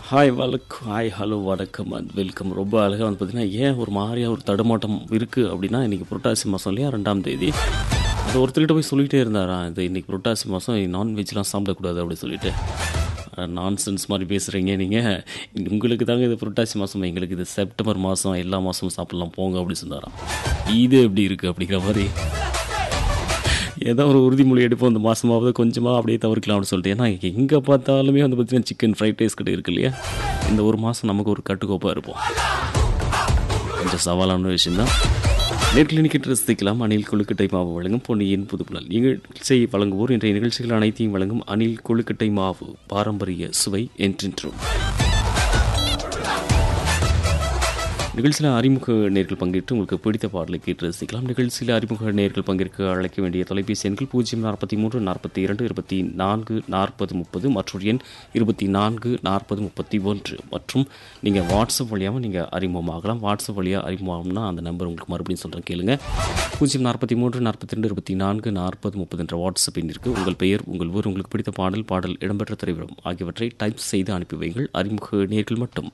hi வணக்கம் hi hello வணக்கம் and welcome ரொம்ப அழகாக வந்து பார்த்தீங்கன்னா ஏன் ஒரு மாதிரியாக ஒரு தடுமாட்டம் இருக்குது அப்படின்னா இன்றைக்கி புரட்டாசி மாதம் இல்லையா ரெண்டாம் தேதி அது ஒருத்தர்கிட்ட போய் சொல்லிகிட்டே இருந்தாரா இது இன்றைக்கி புரட்டாசி மாதம் நான்வெஜ்லாம் சாப்பிடக்கூடாது அப்படி சொல்லிட்டு நான்சென்ஸ் மாதிரி பேசுகிறீங்க நீங்கள் உங்களுக்கு தாங்க இது புரட்டாசி மாதம் எங்களுக்கு இது செப்டம்பர் மாதம் எல்லா மாதமும் சாப்பிட்லாம் போங்க அப்படி சொன்னாராம் இது எப்படி இருக்குது அப்படிங்கிற மாதிரி ஏதோ ஒரு உறுதிமொழி எடுப்போம் இந்த மாதமாவது கொஞ்சமாக அப்படியே தவிர்க்கலாம் அப்படின்னு சொல்லிட்டு ஏன்னா எங்கே பார்த்தாலுமே வந்து பார்த்தீங்கன்னா சிக்கன் ஃப்ரைட் ரைஸ் கிட்ட இருக்கு இல்லையா இந்த ஒரு மாதம் நமக்கு ஒரு கட்டுக்கோப்பாக இருப்போம் கொஞ்சம் சவாலான விஷயம்தான் நேர்களை நிற்கிட்டு ரசிக்கலாம் அணில் கொழுக்கட்டை மாவு வழங்கும் பொன்னியின் புதுப்புணல் நிகழ்ச்சியை வழங்குவோர் இன்றைய நிகழ்ச்சிகள் அனைத்தையும் வழங்கும் அணில் கொழுக்கட்டை மாவு பாரம்பரிய சுவை என்றென்றும் நிகழ்ச்சியில் அறிமுக நேர்கள் பங்கேற்று உங்களுக்கு பிடித்த பாடலை கேட்டு ரசிக்கலாம் நிகழ்ச்சியில் அறிமுக நேர்கள் பங்கேற்க அழைக்க வேண்டிய தொலைபேசி எண்கள் பூஜ்ஜியம் நாற்பத்தி மூன்று நாற்பத்தி இரண்டு இருபத்தி நான்கு நாற்பது முப்பது மற்றொரு எண் இருபத்தி நான்கு நாற்பது முப்பத்தி ஒன்று மற்றும் நீங்கள் வாட்ஸ்அப் வழியாகவும் நீங்கள் அறிமுகமாகலாம் வாட்ஸ்அப் வழியாக அறிமுகம்னா அந்த நம்பர் உங்களுக்கு மறுபடியும் சொல்கிறேன் கேளுங்க பூஜ்ஜியம் நாற்பத்தி மூன்று நாற்பத்தி ரெண்டு இருபத்தி நான்கு நாற்பது முப்பது என்ற வாட்ஸ்அப் எண்ணிற்கு உங்கள் பெயர் உங்கள் ஊர் உங்களுக்கு பிடித்த பாடல் பாடல் இடம்பெற்ற திரைப்படம் ஆகியவற்றை டைப் செய்து அனுப்பி வைங்கள் அறிமுக நேர்கள் மட்டும்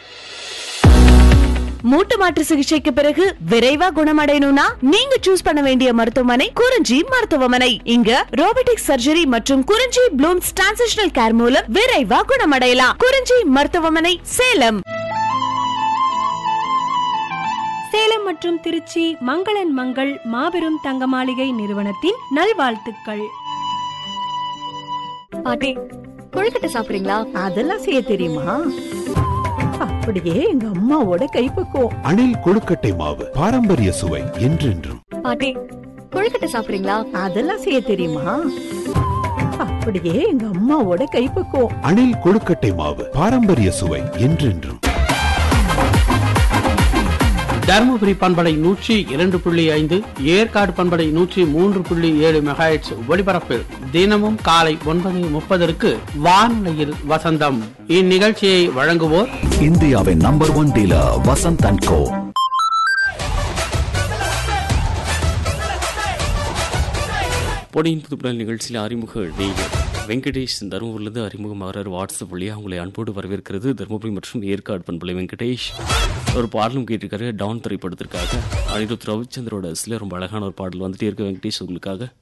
மூட்டு மாற்று சிகிச்சைக்கு பிறகு விரைவா குணமடையணும்னா நீங்க சூஸ் பண்ண வேண்டிய மருத்துவமனை குறிஞ்சி மருத்துவமனை இங்க ரோபோட்டிக் சர்ஜரி மற்றும் குறிஞ்சி ப்ளூம்ஸ் டிரான்சிஷனல் கேர் மூலம் விரைவா குணமடையலாம் குறிஞ்சி மருத்துவமனை சேலம் சேலம் மற்றும் திருச்சி மங்களன் மங்கள் மாபெரும் தங்க மாளிகை நிறுவனத்தின் நல்வாழ்த்துக்கள் பாட்டி கொழுக்கட்டை சாப்பிடுறீங்களா அதெல்லாம் செய்ய தெரியுமா அப்படியே எங்க அம்மாவோட கைப்பக்குவம் அணில் கொழுக்கட்டை மாவு பாரம்பரிய சுவை என்றென்றும் பாட்டி கொழுக்கட்டை சாப்பிடுறீங்களா அதெல்லாம் செய்ய தெரியுமா அப்படியே எங்க அம்மாவோட கைப்பக்குவம் அணில் கொழுக்கட்டை மாவு பாரம்பரிய சுவை என்றென்றும் தருமபுரி பண்பலை நூற்றி இரண்டு புள்ளி ஐந்து ஏற்காடு பண்பலை நூற்றி மூன்று புள்ளி ஏழு மெகாஹெட்ஸ் ஒலிபரப்பில் தினமும் காலை ஒன்பது முப்பதற்கு வானொலியில் வசந்தம் இந்நிகழ்ச்சியை வழங்குவோர் இந்தியாவின் number one dealer Vasanth and co பொடியின் புதுப்புடல் நிகழ்ச்சியில் அறிமுக நேயர் வெங்கடேஷ் தருமபுரிலிருந்து அறிமுகமாகிறார் வாட்ஸ்அப் வழியாக உங்களை அன்போடு வரவேற்கிறது தருமபுரி மற்றும் ஏற்காடு பண்பலை வெங்கடேஷ் ஒரு பாடலும் கேட்டிருக்காரு டான் திரைப்படத்திற்காக அனிருத் ரவிச்சந்திரோட சில ரொம்ப அழகான ஒரு பாடல் வந்துட்டே இருக்கு வெங்கடேஷ் உங்களுக்காக